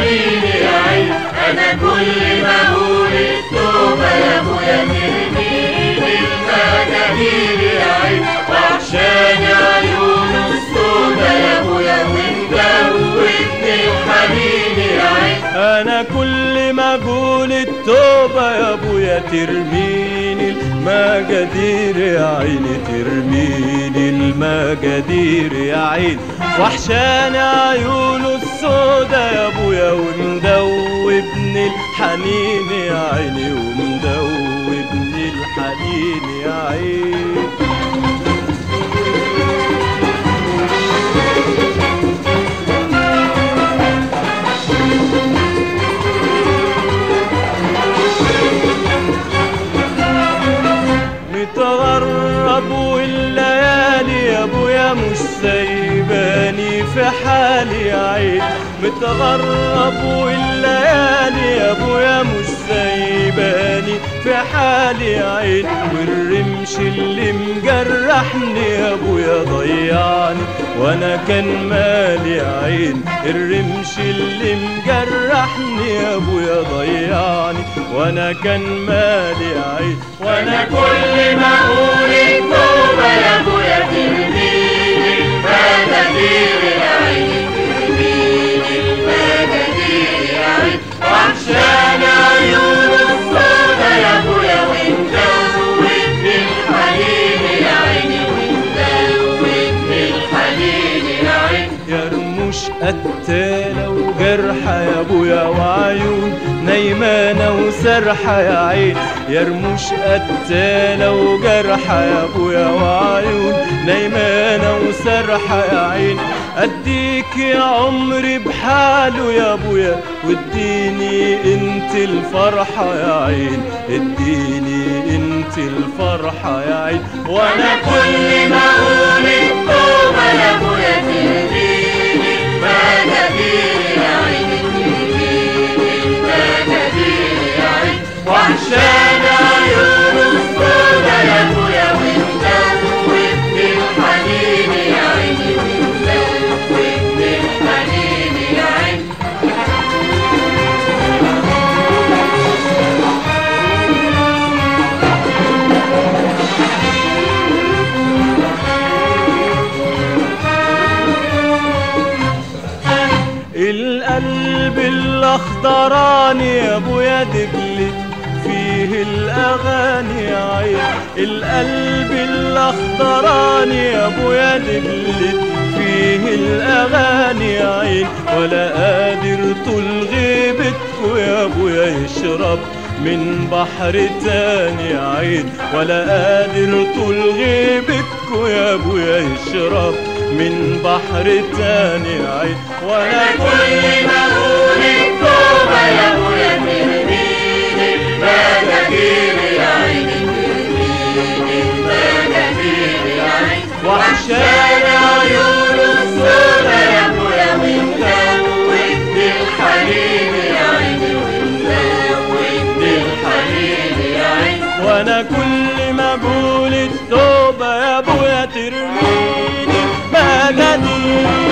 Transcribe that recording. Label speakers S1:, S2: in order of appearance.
S1: الحنين يا عين انا كل ما اقول التوبة يا ابويا ترميني المجانين يا عين وعشان عيون السودا يا ابويا ومدوبني الحنين يا عين
S2: انا كل ما اقول التوبة يا ابويا ترميني المجادير يا عيني ترميني المجادير يا عين وحشان عيونه السودا يا ابويا ومدوبني الحنين يا عيني ومدوبني الحنين يا عين متغرب والليالي يا ابويا مش سايباني في حالي يا عين متغرب والليالي يا ابويا مش سايباني في حالي يا عين والرمش اللي مجرحني يا ابويا ضيعني وانا كان مالي يا عين الرمش اللي مجرحني يا ابويا ضيعني وانا كان مالي يا عين
S1: وانا كل ما اقول التوبة يا ابويا ترميني المجادير يا عين ترميني المجادير يا عين وعشان عيون السودا يا ابويا ومدوبني الحنين يا عيني ومدوبني الحنين يا عين
S2: يا رموش قتالة وجرحة يا ابويا وعيون نايمانة وسرحة يا عين يا رموش قتالة وجرحة يا ابويا وعيون نايمانة وسرحة يا عين اديك يا عمري بحاله يا ابويا واديني انت الفرحة يا عين اديني انت الفرحة يا عين
S1: وانا كل ما اقول التوبة يا ابويا تهديني المجادير يا عيني تهديني المجادير يا عيني وعشان عيون السودا يا ابويا ومدوبني الحنين يا عيني ومدوبني الحنين يا عيني
S2: القلب الاخضراني يا ابويا دبلت فيه الاغاني يا عين القلب الاخضراني يا ابويا دبلت فيه الاغاني يا عين ولا قادر طول غيبتكو يا ابويا يشرب من بحر تاني يا عين ولا قادر طول غيبتكو يا ابويا يشرب من بحر تاني يا عين وانا
S1: كل ما اقول التوبة يا ابويا ترميني المجادير يا عيني ترميني المجادير يا عيني وعشان عيون السودا يا ابويا ومدوبني الحنين يا عيني ومدوبني الحنين يا عيني
S2: وانا كل ما اقول التوبة يا ابويا ترميني مجادير